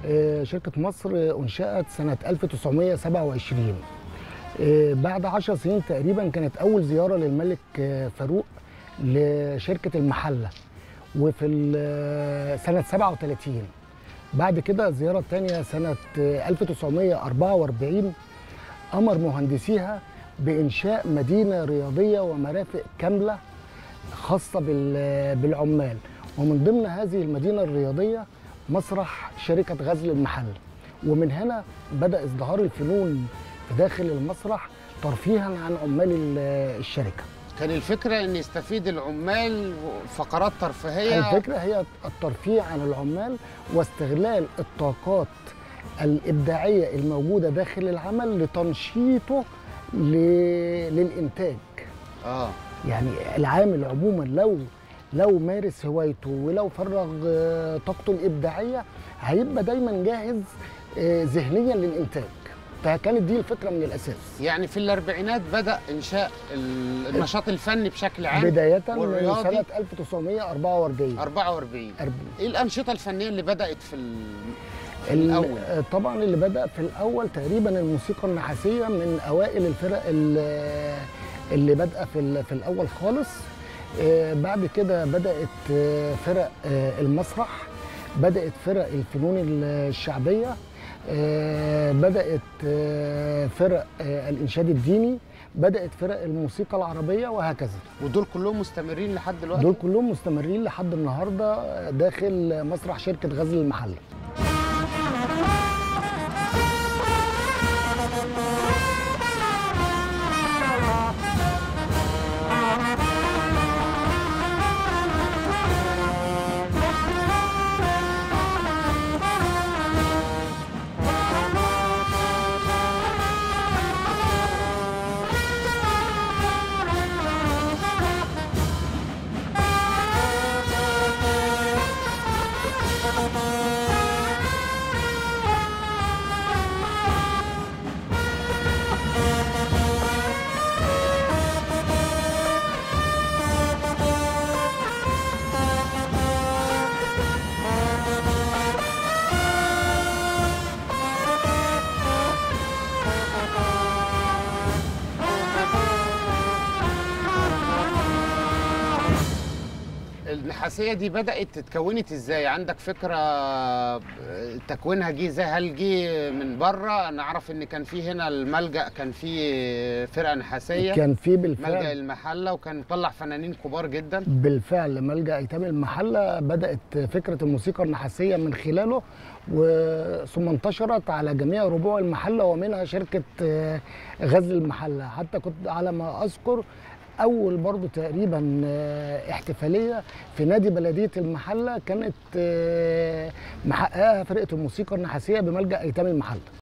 آه، شركة مصر أنشأت سنة 1927 آه، بعد عشر سنين تقريبا كانت أول زيارة للملك آه، فاروق لشركة المحلة وفي ال- آه، سنة 37 بعد كده الزيارة الثانية سنة آه، 1944 أمر مهندسيها بإنشاء مدينة رياضية ومرافق كاملة خاصة بال- بالعمال ومن ضمن هذه المدينة الرياضية مسرح شركة غزل المحل ومن هنا بدأ ازدهار الفنون في داخل المسرح ترفيها عن عمال ال- الشركة كان الفكره ان يستفيد العمال فقرات ترفيهيه الفكرة هي الترفيه عن العمال واستغلال الطاقات الإبداعية الموجودة داخل العمل لتنشيطه ل- للإنتاج اه يعني العامل عموما لو لو مارس هوايته ولو فرغ آه، طاقته الابداعيه هيبقى دايما جاهز آه، ذهنيا للانتاج فكانت دي الفكره من الاساس يعني في الاربعينات بدا انشاء ال- النشاط الفني بشكل عام بدايه من والرياضي سنه 1944 44 أرب- ايه الانشطه الفنيه اللي بدات في ال- في ال- الاول آه، طبعا اللي بدا في الاول تقريبا الموسيقى النحاسيه من اوائل الفرق ال- اللي بادئه في ال- في الاول خالص آه، بعد كده بدات آه، فرق آه، المسرح بدات فرق الفنون ال- الشعبيه آه، بدات آه، فرق آه، الانشاد الديني بدات فرق الموسيقى العربيه وهكذا ودول كلهم مستمرين لحد دلوقتي دول كلهم مستمرين لحد النهارده داخل مسرح شركه غزل المحله النحاسيه دي بدات اتكونت ازاي عندك فكره تكوينها جه ازاي هل جه من بره انا اعرف ان كان في هنا الملجا كان في فرقه نحاسيه كان في ملجا بالفعل المحله وكان مطلع فنانين كبار جدا بالفعل ملجأ أيتام المحلة بدأت فكرة الموسيقى النحاسية من خلاله و- ثم انتشرت على جميع ربوع المحلة ومنها شركة آه، غزل المحلة حتى كنت على ما أذكر أول برضو تقريبا آه، احتفالية في نادي بلدية المحلة كانت آه، محققها فرقة الموسيقى النحاسية بملجأ أيتام المحلة